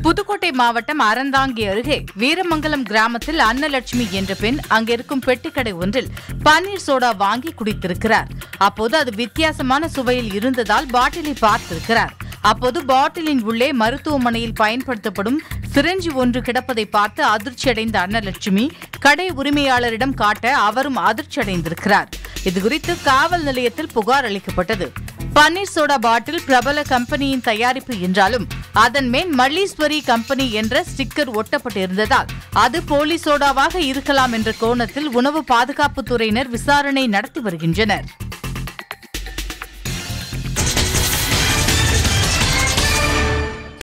புதுக்கோட்டை மாவட்டம் அறந்தாங்கி அருகே வீரமங்கலம் கிராமத்தில் அன்னலட்சுமி என்ற பெண் அங்கிருக்கும் பெட்டிக்கடை ஒன்றில் பன்னீர் சோடா வாங்கி குடித்திருக்கிறார் அப்போது அது வித்தியாசமான சுவையில் இருந்ததால் பாட்டிலை பார்த்திருக்கிறார் அப்போது பாட்டிலின் உள்ளே மருத்துவமனையில் பயன்படுத்தப்படும் சிரஞ்சி ஒன்று கிடப்பதை பார்த்து அதிர்ச்சியடைந்த அன்னலட்சுமி கடை உரிமையாளரிடம் காட்ட அவரும் அதிர்ச்சியடைந்திருக்கிறார் இதுகுறித்து காவல் நிலையத்தில் புகார் அளிக்கப்பட்டது பன்னீர் சோடா பாட்டில் பிரபல கம்பெனியின் தயாரிப்பு என்றாலும் அதன் மேல் மல்லீஸ்வரி கம்பெனி என்ற ஸ்டிக்கர் ஒட்டப்பட்டிருந்ததால் அது போலி சோடாவாக இருக்கலாம் என்ற கோணத்தில் உணவு பாதுகாப்புத் துறையினர் விசாரணை நடத்தி வருகின்றனர்